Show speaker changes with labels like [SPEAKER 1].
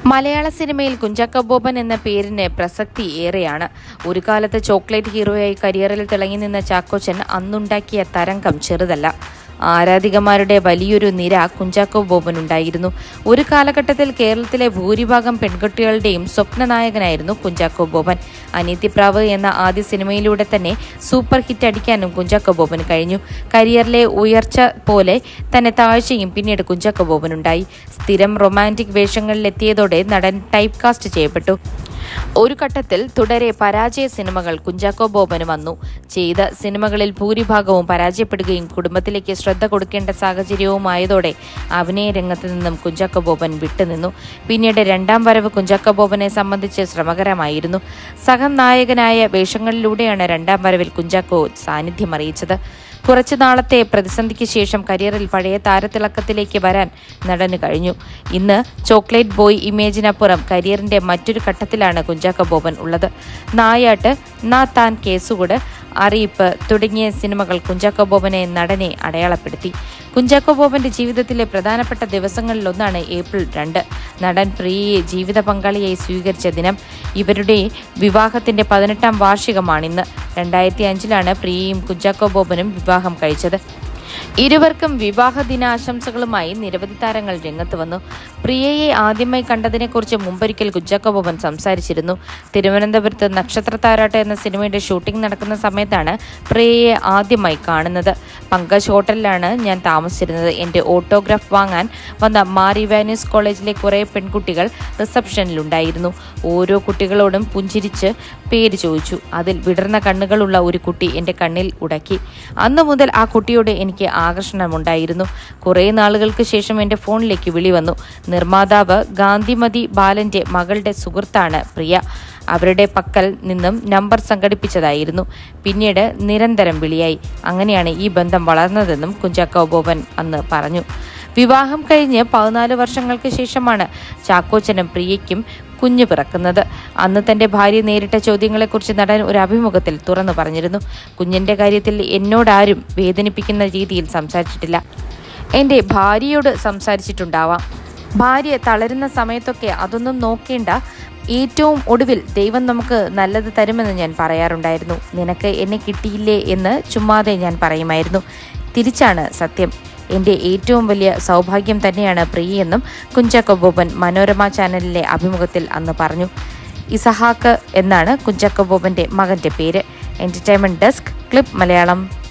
[SPEAKER 1] മലയാള സിനിമയിൽ കുഞ്ചാക്കോ ബോബൻ എന്ന പേരിന് പ്രസക്തി ഏറെയാണ് ഒരു കാലത്ത് ചോക്ലേറ്റ് ഹീറോയായി കരിയറിൽ തിളങ്ങി നിന്ന ചാക്കോച്ചൻ അന്നുണ്ടാക്കിയ തരംഗം ചെറുതല്ല ആരാധികമാരുടെ വലിയൊരു നിര കുഞ്ചാക്കോ ബോബനുണ്ടായിരുന്നു ഒരു കാലഘട്ടത്തിൽ കേരളത്തിലെ ഭൂരിഭാഗം പെൺകുട്ടികളുടെയും സ്വപ്നനായകനായിരുന്നു കുഞ്ചാക്കോ ബോബൻ അനിത്യപ്രാവ് എന്ന ആദ്യ സിനിമയിലൂടെ തന്നെ സൂപ്പർ ഹിറ്റ് അടിക്കാനും കുഞ്ചാക്കോ ബോബന് കഴിഞ്ഞു കരിയറിലെ ഉയർച്ച പോലെ തന്നെ താഴ്ചയും പിന്നീട് കുഞ്ചാക്കോ ബോബനുണ്ടായി സ്ഥിരം റൊമാൻറ്റിക് വേഷങ്ങളിലെത്തിയതോടെ നടൻ ടൈപ്പ് കാസ്റ്റ് ചെയ്യപ്പെട്ടു ഒരു ഘട്ടത്തിൽ തുടരെ പരാജയ സിനിമകൾ കുഞ്ചാക്കോ ബോബന് വന്നു ചെയ്ത സിനിമകളിൽ ഭൂരിഭാഗവും പരാജയപ്പെടുകയും കുടുംബത്തിലേക്ക് ശ്രദ്ധ കൊടുക്കേണ്ട സാഹചര്യവുമായതോടെ അഭിനയ രംഗത്ത് നിന്നും കുഞ്ചാക്കോ ബോബൻ വിട്ടുനിന്നു പിന്നീട് രണ്ടാം വരവ് കുഞ്ചാക്കോ ബോബനെ സംബന്ധിച്ച് ശ്രമകരമായിരുന്നു സഹനായകനായ വേഷങ്ങളിലൂടെയാണ് രണ്ടാം വരവിൽ കുഞ്ചാക്കോ സാന്നിധ്യം അറിയിച്ചത് കുറച്ചു നാളത്തെ പ്രതിസന്ധിക്ക് ശേഷം കരിയറിൽ പഴയ താരത്തിളക്കത്തിലേക്ക് വരാൻ നടന് കഴിഞ്ഞു ഇന്ന് ചോക്ലേറ്റ് ബോയ് ഇമേജിനപ്പുറം കരിയറിന്റെ മറ്റൊരു ഘട്ടത്തിലാണ് കുഞ്ചാക്കോ ബോബൻ ഉള്ളത് നായാട്ട് നാ താൻ കേസുകൂട് അറിയിപ്പ് തുടങ്ങിയ സിനിമകൾ കുഞ്ചാക്കോ ബോബനെ നടനെ അടയാളപ്പെടുത്തി കുഞ്ചാക്കോ ബോബന്റെ ജീവിതത്തിലെ പ്രധാനപ്പെട്ട ദിവസങ്ങളിലൊന്നാണ് ഏപ്രിൽ രണ്ട് നടൻ പ്രിയയെ ജീവിത പങ്കാളിയായി സ്വീകരിച്ച ദിനം ഇവരുടെ വിവാഹത്തിന്റെ പതിനെട്ടാം വാർഷികമാണിന്ന് രണ്ടായിരത്തി അഞ്ചിലാണ് പ്രിയയും കുഞ്ചാക്കോ ബോബനും വിവാഹം കഴിച്ചത് ഇരുവർക്കും വിവാഹ ദിനാശംസകളുമായി നിരവധി താരങ്ങൾ രംഗത്ത് വന്നു പ്രിയയെ ആദ്യമായി കണ്ടതിനെക്കുറിച്ച് മുമ്പൊരിക്കൽ കുഞ്ചാക്കോ ബോബൻ സംസാരിച്ചിരുന്നു തിരുവനന്തപുരത്ത് നക്ഷത്ര താരാട്ട് എന്ന സിനിമയുടെ ഷൂട്ടിംഗ് നടക്കുന്ന സമയത്താണ് പ്രിയയെ ആദ്യമായി കാണുന്നത് പങ്കജ് ഹോട്ടലിലാണ് ഞാൻ താമസിച്ചിരുന്നത് എൻ്റെ ഓട്ടോഗ്രാഫ് വാങ്ങാൻ വന്ന മാറി വാന്യൂസ് കോളേജിലെ കുറേ പെൺകുട്ടികൾ റിസപ്ഷനിലുണ്ടായിരുന്നു ഓരോ കുട്ടികളോടും പുഞ്ചിരിച്ച് പേര് ചോദിച്ചു അതിൽ വിടർന്ന കണ്ണുകളുള്ള ഒരു കുട്ടി എൻ്റെ കണ്ണിൽ ഉടക്കി അന്നു മുതൽ ആ കുട്ടിയോട് എനിക്ക് ആകർഷണമുണ്ടായിരുന്നു കുറേ നാളുകൾക്ക് ശേഷം എൻ്റെ ഫോണിലേക്ക് വിളി വന്നു നിർമ്മാതാവ് ഗാന്ധിമതി ബാലന്റെ മകളുടെ സുഹൃത്താണ് പ്രിയ അവരുടെ പക്കൽ നിന്നും നമ്പർ സംഘടിപ്പിച്ചതായിരുന്നു പിന്നീട് നിരന്തരം വിളിയായി അങ്ങനെയാണ് ഈ ബന്ധം വളർന്നതെന്നും കുഞ്ചാക്കോ ബോബൻ അന്ന് പറഞ്ഞു വിവാഹം കഴിഞ്ഞ് പതിനാല് വർഷങ്ങൾക്ക് ശേഷമാണ് ചാക്കോച്ചനും പ്രിയയ്ക്കും കുഞ്ഞു പിറക്കുന്നത് അന്ന് തന്റെ ഭാര്യ നേരിട്ട ചോദ്യങ്ങളെക്കുറിച്ച് നടൻ ഒരു അഭിമുഖത്തിൽ തുറന്നു പറഞ്ഞിരുന്നു കുഞ്ഞിന്റെ കാര്യത്തിൽ എന്നോടാരും വേദനിപ്പിക്കുന്ന രീതിയിൽ സംസാരിച്ചിട്ടില്ല എൻ്റെ ഭാര്യയോട് സംസാരിച്ചിട്ടുണ്ടാവാം ഭാര്യ തളരുന്ന സമയത്തൊക്കെ അതൊന്നും നോക്കേണ്ട ഏറ്റവും ഒടുവിൽ ദൈവം നമുക്ക് നല്ലത് തരുമെന്ന് ഞാൻ പറയാറുണ്ടായിരുന്നു നിനക്ക് എന്നെ കിട്ടിയില്ലേ എന്ന് ചുമ്മാതെ ഞാൻ പറയുമായിരുന്നു തിരിച്ചാണ് സത്യം എൻ്റെ ഏറ്റവും വലിയ സൗഭാഗ്യം തന്നെയാണ് പ്രിയെന്നും കുഞ്ചാക്കോ ബോബൻ മനോരമ ചാനലിലെ അഭിമുഖത്തിൽ അന്ന് പറഞ്ഞു ഇസഹാക്ക് എന്നാണ് കുഞ്ചാക്കോ ബോബൻ്റെ മകൻ്റെ പേര് എൻ്റർടൈൻമെൻറ്റ് ഡെസ്ക് ക്ലിപ്പ് മലയാളം